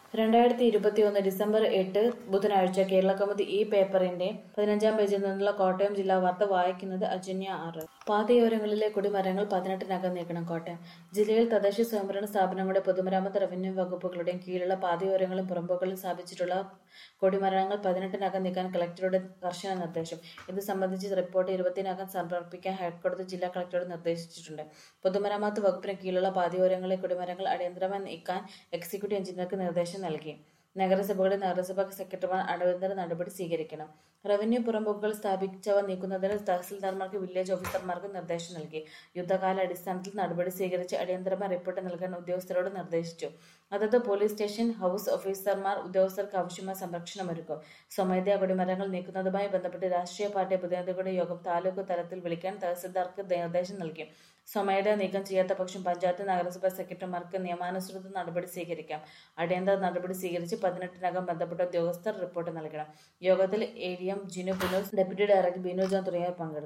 രണ്ടായിരത്തി ഇരുപത്തിയൊന്ന് ഡിസംബർ എട്ട് ബുധനാഴ്ച കേരളകൗമുദി ഈ പേപ്പറിന്റെ പതിനഞ്ചാം പേജിൽ നിന്നുള്ള കോട്ടയം ജില്ലാ വാർത്ത വായിക്കുന്നത് അജന്യ ആറ് പാതയോരങ്ങളിലെ കുടിമരങ്ങൾ പതിനെട്ടിനകം നീക്കണം കോട്ടയം ജില്ലയിൽ തദ്ദേശ സ്വയംഭരണ സ്ഥാപനങ്ങളുടെ പൊതുമരാമത്ത് റവന്യൂ വകുപ്പുകളുടെയും കീഴിലുള്ള പാതയോരങ്ങളും പുറമ്പോക്കളിലും സ്ഥാപിച്ചിട്ടുള്ള കൊടിമരങ്ങൾ പതിനെട്ടിനകം നീക്കാൻ കളക്ടറുടെ കർശന നിർദ്ദേശം ഇത് സംബന്ധിച്ച് റിപ്പോർട്ട് ഇരുപത്തിനകം സമർപ്പിക്കാൻ ഹൈക്കോടതി ജില്ലാ കളക്ടറോട് നിർദ്ദേശിച്ചിട്ടുണ്ട് പൊതുമരാമത്ത് വകുപ്പിന് കീഴിലുള്ള പാതയോരങ്ങളിലെ കുടിമരങ്ങൾ അടിയന്തരമായി നീക്കാൻ എക്സിക്യൂട്ടീവ് എഞ്ചിനീയർക്ക് നിർദ്ദേശം നൽകി നഗരസഭകളുടെ നഗരസഭാ സെക്രട്ടറിമാർ അടിയന്തര നടപടി സ്വീകരിക്കണം റവന്യൂ പുറമ്പോക്കുകൾ സ്ഥാപിച്ചവ നീക്കുന്നതിന് തഹസിൽദാർമാർക്ക് വില്ലേജ് ഓഫീസർമാർക്ക് നിർദ്ദേശം നൽകി യുദ്ധകാല അടിസ്ഥാനത്തിൽ നടപടി സ്വീകരിച്ച് അടിയന്തരമായി റിപ്പോർട്ട് നൽകാൻ ഉദ്യോഗസ്ഥരോട് നിർദ്ദേശിച്ചു അതത് പോലീസ് സ്റ്റേഷൻ ഹൌസ് ഓഫീസർമാർ ഉദ്യോഗസ്ഥർക്ക് ആവശ്യമായ സംരക്ഷണമൊരുക്കും സ്വമേധയാ കൊടിമരങ്ങൾ നീക്കുന്നതുമായി ബന്ധപ്പെട്ട് രാഷ്ട്രീയ പാർട്ടി പ്രതിനിധികളുടെ യോഗം താലൂക്ക് തലത്തിൽ വിളിക്കാൻ തഹസിൽദാർക്ക് നിർദ്ദേശം നൽകി സ്വമേധയാ നീക്കം ചെയ്യാത്ത പക്ഷം പഞ്ചായത്ത് നഗരസഭാ സെക്രട്ടറിമാർക്ക് നിയമാനുസൃത നടപടി സ്വീകരിക്കാം അടിയന്തര നടപടി സ്വീകരിച്ച് പതിനെട്ടിനകം ബന്ധപ്പെട്ട ഉദ്യോഗസ്ഥർ റിപ്പോർട്ട് നൽകണം യോഗത്തിൽ A D M Jinu Punnoose deputy director Binu John തുടങ്ങിയവർ പങ്കെടുത്തു